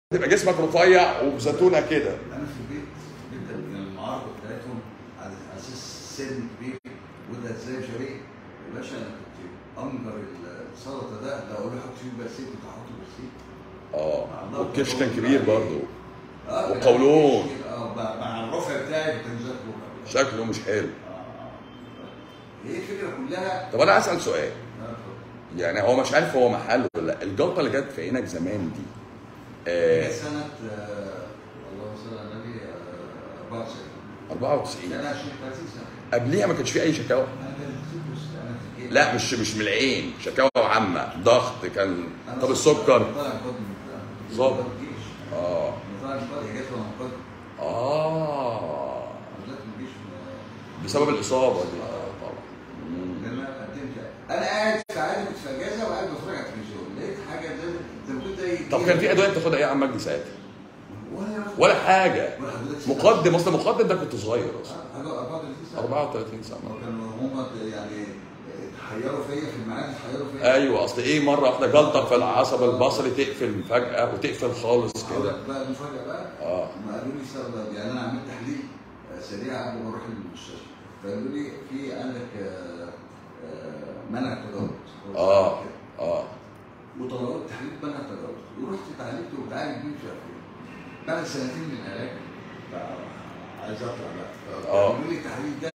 تبقى جسمك رفيع وبزتونه كده انا في البيت جدا من المعارض بتاعتهم على اساس سن كبير وده ازاي شريك يا باشا انا كنت انجر السلطه ده لو اقول له حط فيه برسيم كنت هحطه برسيم اه والكرش كان كبير برضه اه وقولون. اه مع مع الرفع بتاعي كان زي الفل. شكله مش حلو آه. هي الفكره كلها طب انا اسال سؤال آه، اتفضل. يعني هو مش عارف هو محله ولا لا الجلطه اللي جت في عينك زمان دي هي آه سنه آه، اللهم صل على النبي آه، 94 94 انا 20 30 سنه قبليها ما كانش في اي شكاوى انا كان فلوس انا في الجيش. لا مش مش من العين شكاوى عامه ضغط كان أنا طب السكر طالع من قدم من- ظابط. من الجيش اه من طالع من قدم جات له من قدم اه نزلت من الجيش من- بسبب الاصابه دي اه طبعا مم. لان انا قدمت انا قاعد في عادي كنت في اجازه وقاعد بتفرج على التلفزيون لقيت حاجه زي زي ما كنت ايه طب كان في ادويه بتاخدها ايه يا عم مجدي ساعتها ولا ولا حاجه ولا حضرتك مقدم اصل مقدم ده كنت صغير اصلا حاجه 34 سنه 34 سنه كانوا هم يعني تحيروا فيا في الميعاد تحيروا فيا ايوه اصل ايه مره واحده جلطه في العصب البصري تقفل فجاه وتقفل خالص أقول كده لك بقى المفاجاه بقى اه ما قالوا لي سبب يعني انا عملت تحليل آه، سريع قبل ما اروح المستشفى فقالوا لي في عندك آه، آه، منع تجاوز اه اه وطلبت تحليل منع تجاوز ورحت اتعالجت وبتعالج بيه مش عارف ايه بعد سنتين من العلاج بقى عايز اطلع بقى آه. قالوا لي التحليل ده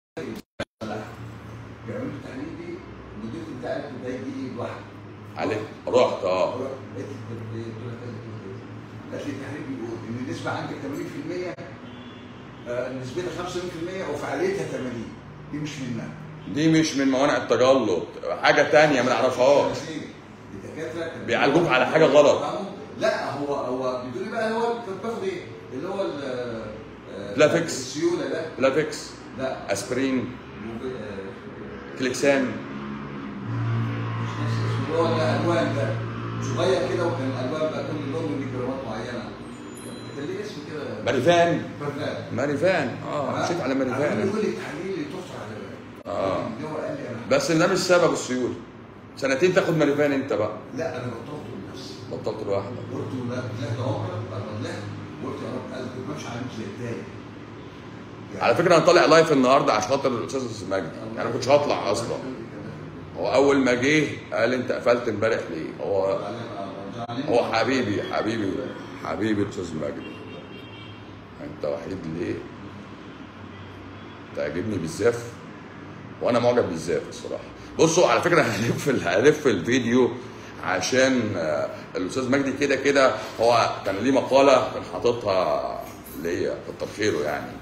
بيعملوا لي التحليل دي المدير بتاعك ده يجي لوحده عليك رحت اه قالت لي طب إيه؟ قلت لها كذا كذا كذا. قالت لي التحليل بيقول ان النسبه عندك 80% آه، نسبتها 75% وفعاليتها 80 دي مش منها دي مش من موانع التجلط حاجه تانية ما نعرفهاش الدكاتره كانوا بيعالجوك على حاجة غلط. لا هو هو بيقول لي بقى هو كنت باخد ايه؟ اللي هو ال- آه، بلافكس. السيوله ده لافيكس لا اسبرين وب- آه، كليكسان مش نفس اسمه اللي هو الالوان ده صغير كده وكان الالوان بقى كل لون ليه جرامات معينه كان ليه اسم كده ماريفان برفان ماريفان اه مشيت على عمال ماريفان يقول لي التحليل اللي تحصل على بالك آه. اللي هو قال لي انا بس ده مش سبب السيول سنتين تاخد ماريفان انت بقى لا انا بطلته لنفسي بطلت لوحدك قلت له لا طلعت عمره انا طلعت قلت يا رب انا كنت بمشي على زي التاني على فكره انا طالع لايف النهارده عشان خاطر الاستاذ مجدي يعني انا ما كنتش هطلع اصلا هو اول ما جه قال انت قفلت امبارح ليه هو هو حبيبي حبيبي حبيبي الاستاذ مجدي انت وحيد ليه تعجبني بالزاف وانا معجب بالزاف الصراحه بصوا على فكره هلف ال- هلف الفيديو عشان آه، الاستاذ مجدي كده كده هو كان ليه مقاله كان حاططها ليا كتر خيره يعني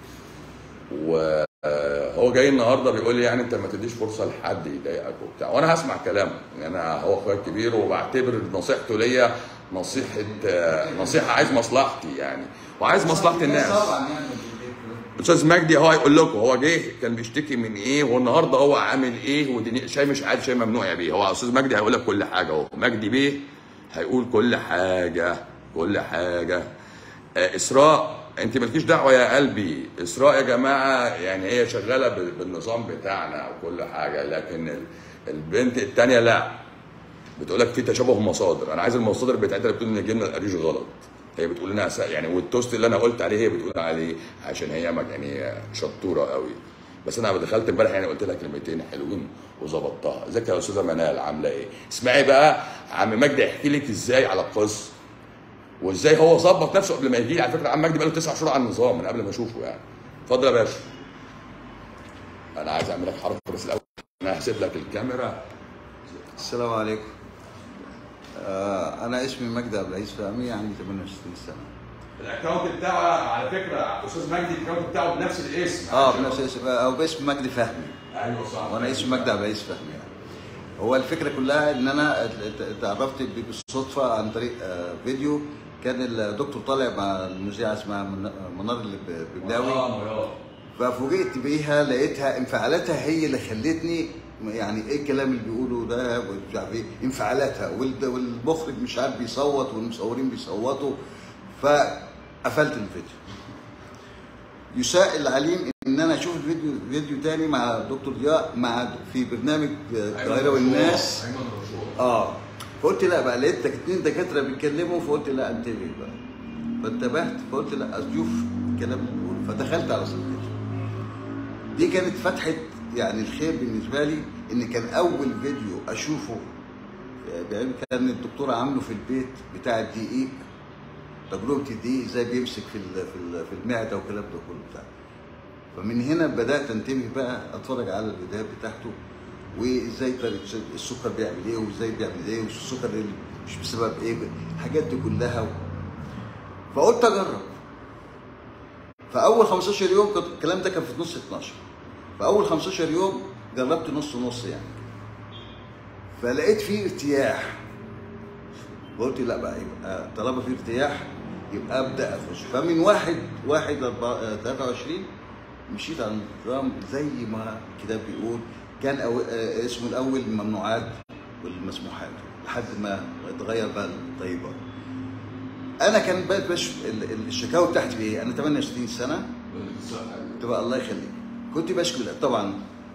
وهو جاي النهارده بيقول لي يعني انت ما تديش فرصه لحد يضايقك وبتاع وانا هسمع كلامه يعني انا هو اخويا الكبير وبعتبر نصيحته ليا نصيحه آه، نصيحه عايز مصلحتي يعني وعايز مصلحه الناس طبعا يعني استاذ مجدي هو هيقول لكم هو جه كان بيشتكي من ايه والنهارده هو عامل ايه ودي شاي مش عارف شاي ممنوع يا بيه هو استاذ مجدي هيقول لك كل حاجه اهو مجدي بيه هيقول كل حاجه كل حاجه آه، اسراء انت مالكيش دعوه يا قلبي اسراء يا جماعه يعني هي شغاله بال- بالنظام بتاعنا وكل حاجه لكن ال- البنت الثانيه لا بتقول لك في تشابه مصادر انا عايز المصادر بتاعتها اللي بتقول ان جبنا القريش غلط هي بتقول لنا س- يعني والتوست اللي انا قلت عليه هي بتقول عليه عشان هي مج- يعني شطوره قوي بس انا دخلت امبارح يعني قلت لها كلمتين حلوين وظبطتها ازيك يا استاذه منال عامله ايه اسمعي بقى عم مجدي يحكي لك ازاي على القصه وازاي هو ظبط نفسه قبل ما يجي لي على فكره عم مجدي بقاله تسع شهور على النظام من قبل ما اشوفه يعني اتفضل يا باشا انا عايز اعمل لك حركه بس الاول انا هسيب لك الكاميرا السلام عليكم آه انا اسمي مجدي عبد العزيز فهمي عندي 68 سنه الاكونت بتاعه على فكره استاذ مجدي الاكونت بتاعه بنفس الاسم اه بنفس اسم او باسم مجدي فهمي ايوه صح وانا اسمي مجدي عبد العزيز فهمي يعني. هو الفكره كلها ان انا ات- ات- اتعرفت بيه بالصدفه عن طريق آه فيديو كان الدكتور طالع مع المذيعه اسمها من- منار الببلاوي ففوجئت بيها لقيتها انفعالاتها هي اللي خلتني يعني ايه الكلام اللي بيقوله ده ومش عارف ايه انفعالاتها والد- والمخرج مش عارف بيصوت والمصورين بيصوتوا فقفلت الفيديو يساء العليم ان انا اشوف الفيديو فيديو تاني مع دكتور ضياء مع في برنامج القاهره والناس اه فقلت لا بقى لقيت اتنين دكاتره بيتكلموا فقلت لا انتبه بقى فانتبهت فقلت لا اشوف الكلام اللي بيقوله فدخلت على صفحته دي كانت فتحه يعني الخير بالنسبه لي ان كان اول فيديو اشوفه بعلم كان الدكتور عامله في البيت بتاع الدقيق تجربه الدقيق ازاي بيمسك في ال- في ال- في المعده والكلام ده كله بتاع فمن هنا بدات انتبه بقى اتفرج على الفيديوهات بتاعته وازاي طريقة السكر بيعمل ايه وازاي بيعمل ايه والسكر اللي مش بسبب ايه الحاجات دي كلها فقلت اجرب فاول 15 يوم كنت الكلام ده كان في نص 12 فاول 15 يوم جربت نص نص يعني فلقيت فيه ارتياح قلت لا بقى يبقى طالما في ارتياح يبقى ابدا اخش فمن واحد واحد أربعة- آه، 23 مشيت على النظام زي ما الكتاب بيقول كان أو آه، اسمه الاول الممنوعات والمسموحات لحد ما اتغير بقى الطيبه انا كان بقى بش ال- ال- الشكاوى بتاعتي ايه؟ انا 68 سنه تبقى الله يخليك كنت بشكي طبعا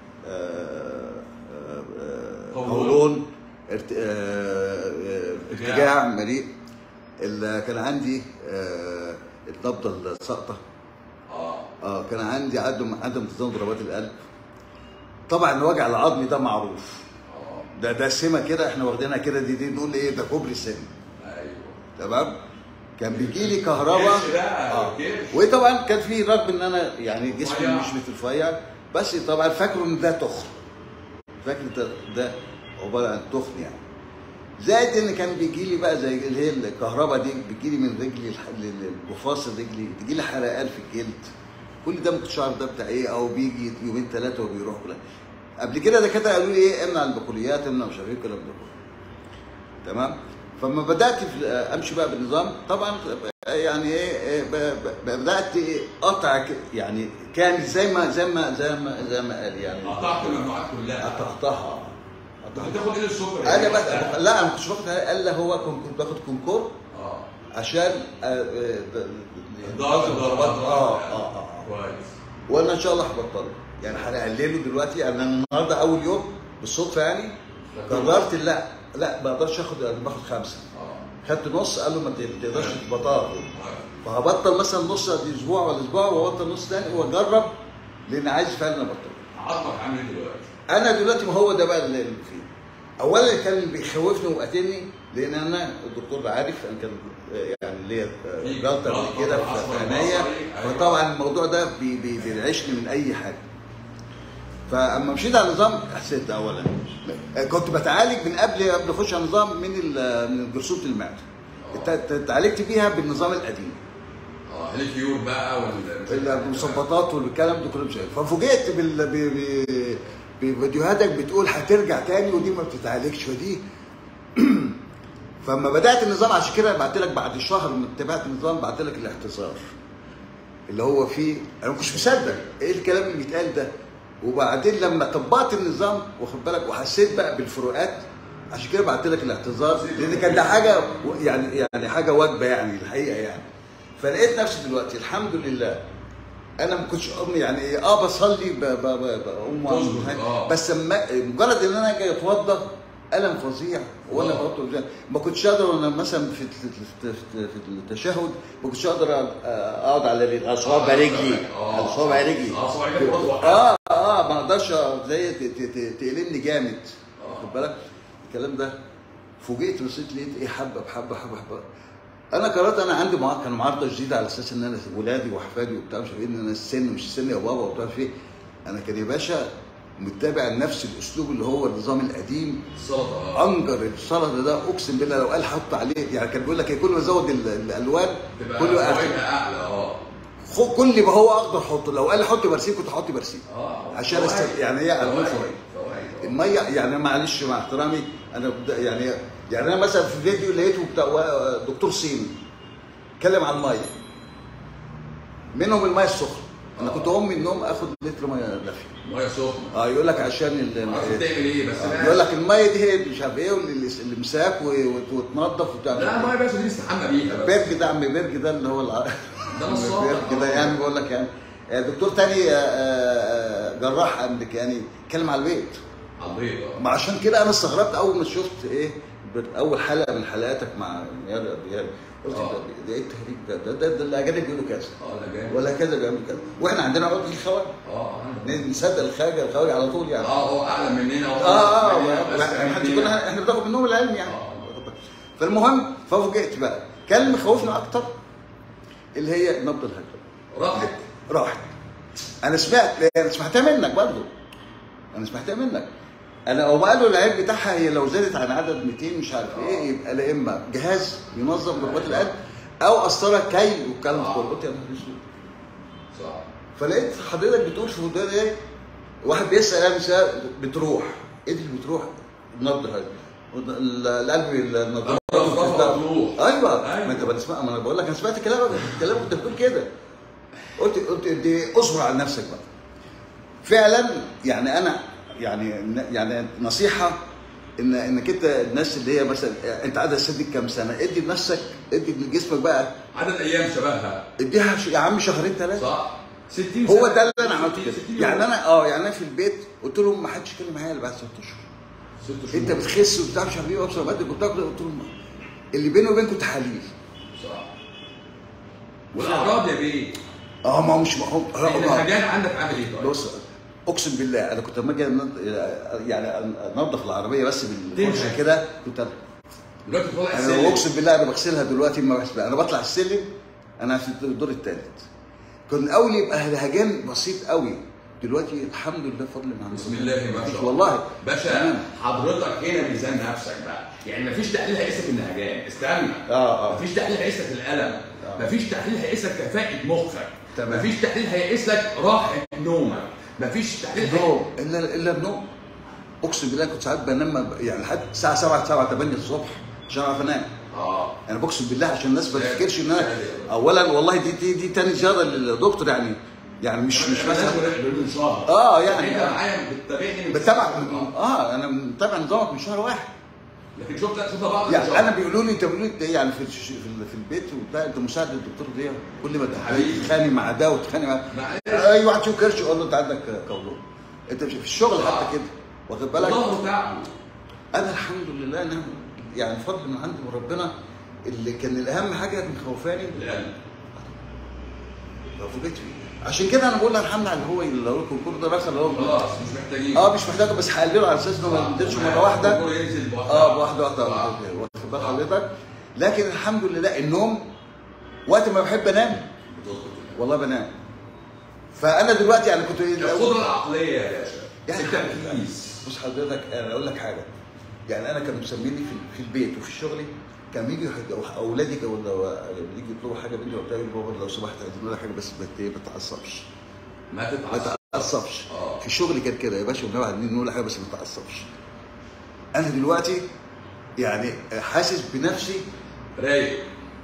آه، آه، آه، قولون. قولون ارت- آه، آه، ارتجاع مليء ال- كان عندي آه، النبضه الساقطه اه اه كان عندي عدم عدم انتظام ضربات القلب طبعا الوجع العظمي ده معروف اه ده ده سمه كده احنا واخدينها كده دي دي نقول ايه ده كوبري سن ايوه تمام كان بيجي لي كهرباء كرش بقى، اه كرش. وطبعا كان في رغم ان انا يعني جسمي رفيع. مش مثل رفيع بس طبعا فاكره ان ده تخن فاكر ده, ده عباره عن تخن يعني زائد ان كان بيجي لي بقى زي اللي هي الكهرباء دي بتجي لي من رجلي الح- ل- ل- لمفاصل رجلي بتجي لي حرقان في الجلد كل ده ما كنتش عارف ده بتاع ايه او بيجي يومين ثلاثه وبيروح كلها قبل كده دكاتره قالوا لي ايه امنع البقوليات امنع مش عارف ايه الكلام ده كله تمام فلما بدات في امشي بقى بالنظام طبعا يعني ايه إيه، ب- ب- بدات إيه قطع ك- يعني كان زي ما زي ما زي ما زي ما قال يعني قطعت الممنوعات كلها قطعتها طب بتاخد ايه السكر انا بقى لا انا ما كنتش باخد الا هو كنت كنت باخد كونكور اه عشان آه، آه، ضغط ضربات اه اه اه كويس وانا ان شاء الله هبطله يعني هنقلله دلوقتي انا النهارده اول يوم بالصدفه يعني قررت لا لا ما اقدرش اخد انا باخد خمسه اه خدت نص قالوا ما تقدرش تبطلها فهبطل مثلا نص اسبوع ولا اسبوع وابطل نص تاني واجرب لان عايز فعلا ابطل عظمك عامل ايه دلوقتي؟ انا دلوقتي ما هو ده بقى اللي فيه اولا اللي كان بيخوفني وقاتلني لان انا الدكتور عارف انا كان يعني ليا في جلطه جلطة قبل كده في عصب في عينيا بصري، أيوة. فطبعا الموضوع ده بي- بي- بيرعشني من اي حاجه فاما مشيت على النظام حسيت ده اولا كنت بتعالج من قبل قبل اخش على النظام من ال- من جرثومه المعده ات- ات- اتعالجت بيها بالنظام القديم اه هيليكيور بقى وال المثبطات والكلام ده كله مش عارف ففوجئت بال ب- ب- بفيديوهاتك بتقول هترجع تاني ودي ما بتتعالجش ودي فلما بدات النظام عشان كده بعت لك بعد شهر من اتباعت النظام بعت لك الاعتذار اللي هو فيه انا ما كنتش مصدق ايه الكلام اللي بيتقال ده وبعدين لما طبقت النظام واخد بالك وحسيت بقى بالفروقات عشان كده بعت لك الاعتذار لان كان ده حاجه و- يعني يعني حاجه واجبه يعني الحقيقه يعني فلقيت نفسي دلوقتي الحمد لله انا ما كنتش أم يعني إيه، اه بصلي ب- ب- ب- بقوم وأعمل تظبط، حاجة. آه. بس لما مجرد ان انا اجي اتوضى الم فظيع وانا آه. بطل ما كنتش اقدر وانا مثلا في في- في في التشهد ما كنتش اقدر اقعد على رجلي صوابع رجلي آه. على صوابع رجلي اه صوابع رجلي برضه اه اه ما اقدرش زي ت- ت- ت- تقلمني جامد واخد بالك الكلام ده فوجئت بصيت لقيت ايه حبه بحبه حبه حبه انا قررت انا عندي مع... كان معارضه جديده على اساس ان انا ولادي واحفادي وبتاع مش عارف ايه ان انا السن مش السن يا بابا وبتاع مش عارف ايه انا كان يا باشا متبع نفس الاسلوب اللي هو النظام القديم السلطه اه انجر السلطه ده اقسم بالله لو قال حط عليه يعني كان بيقول لك إيه، كل ما ازود ال- الالوان تبقى كل ما فوائدها اعلى اه خ- كل ما هو اقدر احطه لو قال لي حط برسيم كنت احط برسيم اه عشان فوائد. است... يعني هي علوم فوائد. فوائد فوائد آه. الميه يعني معلش مع احترامي انا بد- يعني يعني انا مثلا في فيديو لقيته بتاع وا- دكتور صيني اتكلم عن الميه منهم الميه السخنه انا كنت اقوم من النوم اخد لتر ميه دافيه ميه سخنه اه يقول لك عشان ال- معرفش بتعمل ايه بس آه، أنا- يقول لك الميه دي هي مش عارف ايه والامساك وتنظف وبتاع لا الميه بس دي نستحمى بيها بس بيرج ده عم بيرج ده اللي هو الع... ده نصاب. بيرج ده يعني بقول لك يعني آه، دكتور تاني آه، آه، جراح امريكاني اتكلم على البيت على البيض اه ما عشان كده انا استغربت اول ما شفت ايه بت- اول حلقه من حلقاتك مع ميار دياب قلت آه. ده ده ايه التهريج ده ده ده, ده الاجانب بيقولوا كذا اه ده جامد ولا كذا بيعملوا كذا واحنا عندنا عقده الخواجه اه نصدق الخواجه الخواجه على طول يعني اه هو اعلى مننا اه اه مننا، بس احنا مننا. كنا احنا بناخد منهم العلم يعني آه. فالمهم فوجئت بقى كان اللي مخوفنا اكتر اللي هي نبض الهجره راحت راحت انا سمعت انا سمعتها منك برضه انا سمعتها منك انا هو قالوا العيب بتاعها هي لو زادت عن عدد 200 مش عارف ايه يبقى لا اما جهاز ينظم ضربات القلب او قسطره كي والكلام ده كله قلت يا نهار اسود صح فلقيت حضرتك بتقول في ودان ايه واحد بيسال انا سؤال، بتروح ايه اللي بتروح النبض هذا القلب النبض الرفرفة بتروح. ايوه أيوة. ما انت بتسمع ما انا بقول لك انا سمعت كلامك كلامك انت بتقول كده قلت قلت دي اصبر على نفسك بقى فعلا يعني انا يعني يعني نصيحه ان انك انت الناس اللي هي مثلا انت عدد سنك كام سنه ادي لنفسك ادي لجسمك بقى عدد ايام شبهها اديها ش- يا عم شهرين ثلاثه صح 60 هو سنة. ده اللي انا عملته 60 كده 60 يعني يوم. انا اه يعني انا في البيت قلت لهم ما حدش يتكلم معايا الا بعد ست اشهر ست شهور انت بتخس وبتاع مش عارف ايه وابصر بدك وبتاع كده. قلت لهم اللي بيني وبينكم تحاليل صح والاعراض يا بيه اه ما هو مش ما هو آه، ما- الهجان عندك عامل ايه طيب؟ بص اقسم بالله انا كنت لما اجي أنض- يعني انضف العربيه بس بالفرشه تنشف. كده كنت أنا- دلوقتي طالع انا السلم اقسم بالله انا بغسلها دلوقتي ما بحسبها انا بطلع السلم انا في الدور الثالث كان الاول يبقى الهجان بسيط قوي دلوقتي الحمد لله بفضل من عند بسم الله ما شاء الله والله باشا حضرتك هنا ميزان نفسك بقى يعني مفيش تحليل هيقيسك النهجان استنى اه اه مفيش تحليل هيقيسك الالم آه. مفيش تحليل هيقيسك كفاءة مخك تمام. مفيش تحليل هيقيس لك راحة نومك مفيش تحليل هي- نوم الا الا النوم اقسم بالله كنت ساعات بنام يعني لحد الساعه 7 7 8 الصبح عشان اعرف انام اه انا بقسم بالله عشان الناس ما لا. تفتكرش ان انا لا. اولا والله دي دي, دي تاني زياره للدكتور يعني يعني مش مش مثلا من شهر اه يعني انت معايا بتتابعني من بتابع آه. اه انا متابع نظامك من شهر واحد لكن شفت شفت بعض من يعني شهر. انا بيقولوا لي انت بيقولوا لي انت يعني في الش- في, ال- في البيت وبتاع انت مساعد للدكتور دي كل ما حبيبي. تتخانق مع ده وتتخانق مع معلش. اي واحد شوف كرش يقول له انت عندك قولون انت مش في الشغل آه. حتى كده واخد بالك ظهره تعب انا الحمد لله انا يعني فضل من عند ربنا اللي كان الاهم حاجه مخوفاني القلب فوجئت بيه عشان كده انا بقول الحمد لله اللي هو اللي هو الكونكور ده بس اللي هو خلاص مش محتاجين اه مش محتاجه بس هقلله على اساس انه ما ينزلش مره واحده الدكتور ينزل بواحده اه بواحده واحده آه. واخد بال حضرتك لكن الحمد لله النوم وقت ما بحب انام والله بنام فانا دلوقتي يعني كنت القدره العقليه يا باشا يعني التركيز بص حضرتك انا اقول لك حاجه يعني انا كانوا مسميني في, في البيت وفي شغلي كان يجي يحد- اولادي كانوا لو لما يجي يطلبوا حاجه مني وبتاع يقولوا بابا لو سمحت عايزين لنا حاجه بس ما ت- ما تعصبش ما ما تتعصب تعصبش آه. في شغلي كان كده يا باشا بنبقى عايزين نقول حاجه بس ما تعصبش انا دلوقتي يعني حاسس بنفسي رايق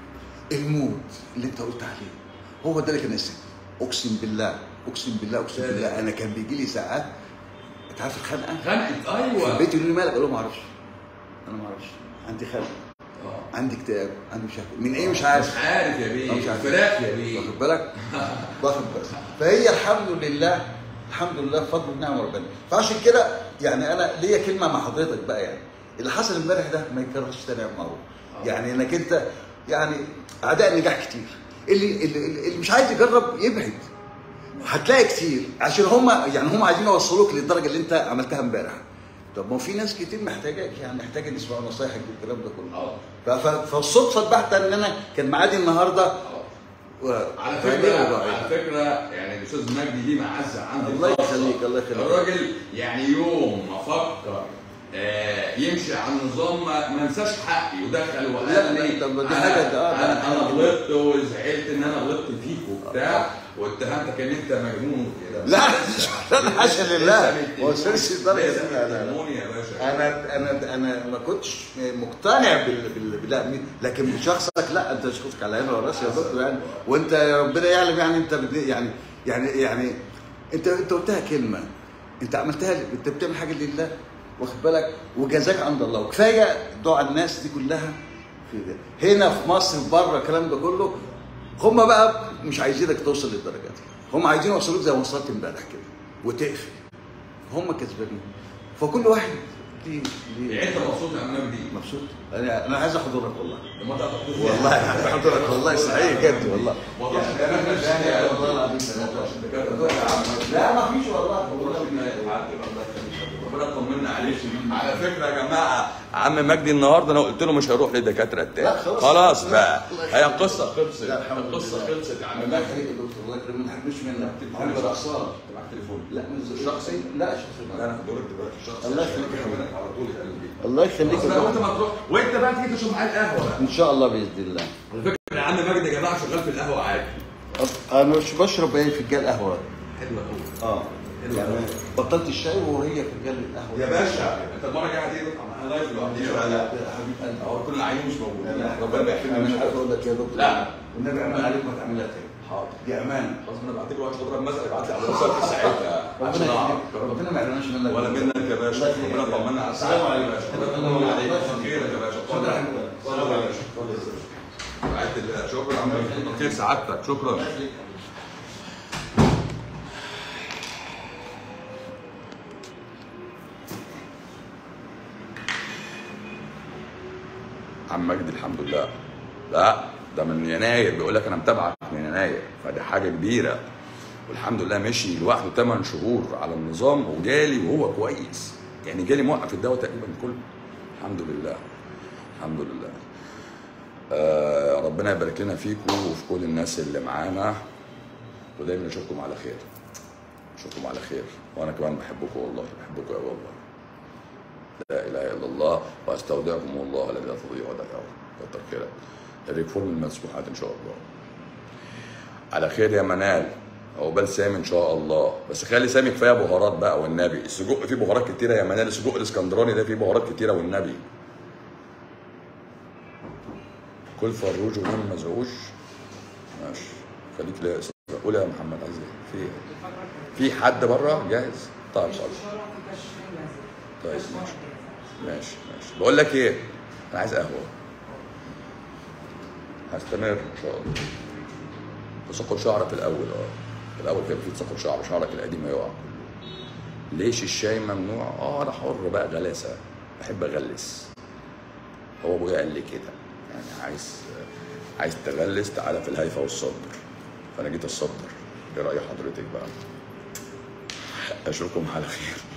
المود اللي انت قلت عليه هو ده اللي كان يسمع اقسم بالله اقسم بالله اقسم لا، لا. بالله انا كان بيجي لي ساعات انت عارف الخنقه خنقت في ايوه البيت يقولوا لي مالك اقول لهم ما اعرفش انا ما اعرفش عندي خنقه آه. عندي اكتئاب عندي مش عارف من ايه مش عارف مش عارف يا أنا بيه مش عارف. فراخ يا بيه واخد بالك واخد بالك فهي الحمد لله الحمد لله بفضل ونعم ربنا فعشان كده يعني انا ليا كلمه مع حضرتك بقى يعني اللي حصل امبارح ده ما يكررش تاني يا أبو معروف يعني انك انت يعني اعداء نجاح كتير اللي اللي, اللي مش عايز يجرب يبعد هتلاقي كتير عشان هم يعني هم عايزين يوصلوك للدرجه اللي انت عملتها امبارح طب ما هو في ناس كتير محتاجاك يعني محتاجه يسمعوا نصايحك والكلام ده كله اه ف- ف- فالصدفه البحته ان انا كان معادي النهارده آه. و- على فليه فكره بقى؟ على فكره يعني الاستاذ مجدي دي معزه عندي الله خاصة. يخليك، الله يخليك. الراجل يعني يوم ما فكر آه يمشي على النظام ما ما انساش حقي ودخل وقال لا، لي لا، طب دي أنا- حاجة- آه، انا ده انا حاجة غلطت وزعلت ان انا غلطت فيك وبتاع واتهمتك ان انت مجنون وكده لا لا حاشا لله لسه ما وصلش الدرجه لسه دي لا، لا، لا. بتهموني يا باشا انا انا انا ما كنتش مقتنع بال بال بال لكن بشخصك لا انت شخصك على عيني وراسي يا دكتور يعني وانت يا ربنا يعلم يعني انت بت- يعني يعني يعني انت انت قلتها كلمه انت عملتها ل- انت بتعمل حاجه لله واخد بالك وجزاك عند الله وكفايه دعاء الناس دي كلها في ده. هنا في مصر بره الكلام ده كله هم بقى مش عايزينك توصل للدرجه دي هم عايزين يوصلوك زي ما وصلت امبارح كده وتقفل هم كسبانين فكل واحد ليه ليه يعني انت مبسوط يا عم مجدي مبسوط انا انا عايز احضرك والله لما انت هتحط والله عايز احضرك والله صحيح جد والله والله والله العظيم لا ما فيش والله ربنا يطمنا عليك على فكره يا جماعه عم مجدي النهارده انا قلت له مش هيروح لدكاتره التاني لا، خلاص. خلاص بقى لا. هي القصه خلصت لا، الحمد القصه لله. خلصت يا عم الله مجدي يخليك يا دكتور الله يكرمك ما تحبش منك عندي تحب شخصي الاقسام معاك تليفون لا مش شخصي؟ لا شخصي لا انا هدورك دلوقتي شخصي الله يخليك يا ربنا على طول يا قلبي الله يخليك بس يا لو انت دكتور ما تروح وانت بقى تيجي تشرب معايا القهوه بقى ان شاء الله باذن الله على فكره يا عم مجدي يا جماعه شغال في القهوه عادي انا مش بشرب ايه فنجان قهوه حلوه قوي اه حلو يعني أوي. بطلت الشاي وهي فنجان القهوه يا باشا انت المره الجايه هتيجي تطلع معانا لايف لوحدي لا ولا لا لا؟ يا حبيب قلبي هو كل العيون مش موجودين لا ربنا انا يحفظنا مش منك عارف اقول لك يا دكتور لا. والنبي اعمل عليك ما تعملها تاني حاضر دي امانه خلاص انا بعت له وقت اضرب مثلا ابعت لي على الواتساب في ساعتها عشان ربنا اعرف يخليك. ربنا ما يعلمناش منك ولا منك يا باشا الله يخليك. ربنا يطمنا على السلام السلامة عليكم. يا باشا ربنا يطمنا عليك خيرك يا باشا شكرا يا حبيبي. شكرا يا باشا رعاية الله شكرا يا عم خير سعادتك شكرا الله يخليك. عم مجدي الحمد لله لا ده من يناير بيقول لك انا متابعك من يناير فدي حاجه كبيره والحمد لله مشي لوحده 8 شهور على النظام وجالي وهو كويس يعني جالي موقف الدواء تقريبا كله الحمد لله الحمد لله آه ربنا يبارك لنا فيكم وفي كل الناس اللي معانا ودايما اشوفكم على خير اشوفكم على خير وانا كمان بحبكم والله بحبكم قوي والله لا اله الا الله واستودعكم الله الذي لا تضيع ودائعه كتر خيرك الريفورم المسموحات ان شاء الله على خير يا منال عقبال سامي ان شاء الله بس خلي سامي كفايه بهارات بقى والنبي السجق فيه بهارات كتيره يا منال السجق الاسكندراني ده فيه بهارات كتيره والنبي كل فروج ونام مزعوج ماشي خليك لا قول يا محمد عايز ايه في في حد بره جاهز طيب خلاص طيب ماشي ماشي ماشي بقول لك ايه انا عايز قهوه هستمر ان شاء الله تساقط شعرك الاول اه الاول كان في تساقط شعر شعرك القديم هيقع كله ليش الشاي ممنوع اه انا حر بقى غلاسه بحب اغلس هو ابويا قال لي كده يعني عايز عايز تغلس تعالى في الهيفا والصدر فانا جيت الصدر ايه راي حضرتك بقى اشوفكم على خير